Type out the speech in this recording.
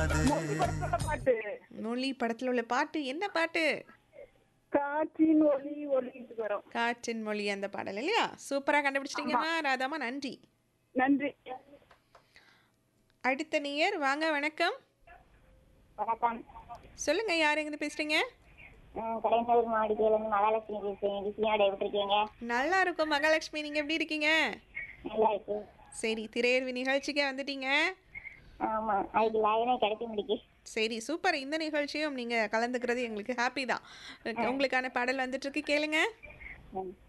காதல் மொழி படத்துல பாட்டு மொழி படத்தில் உள்ள பாட்டு என்ன பாட்டு காற்றின் ஒளி ஒளிட்டு வரும் காற்றின் மொழி அந்த பாடல் இல்லையா சூப்பராக கண்டுபிடிச்சிட்டீங்கம்மா ராதாமா நன்றி நன்றி அடுத்த நேயர் வாங்க வணக்கம் வணக்கம் சொல்லுங்க யார் எங்கிருந்து பேசுறீங்க அஹ் கலைஞர் மாவட்டத்திலிருந்து மகாலட்சுமி பேசுறேன் விஷயோட எப்படி இருக்கீங்க நல்லா இருக்கும் மகாலட்சுமி நீங்க எப்படி இருக்கீங்க நல்லா இருக்கு சரி திரையர்வி நிகழ்ச்சிக்கே வந்துட்டீங்க ஆமா அதுக்கு லைனே கிடைக்க முடிக்கு சரி சூப்பர் இந்த நிகழ்ச்சியும் நீங்க கலந்துக்கிறது எங்களுக்கு ஹாப்பி தான் உங்களுக்கான பாடல் வந்துட்டு இருக்கு கேளுங்க ம்.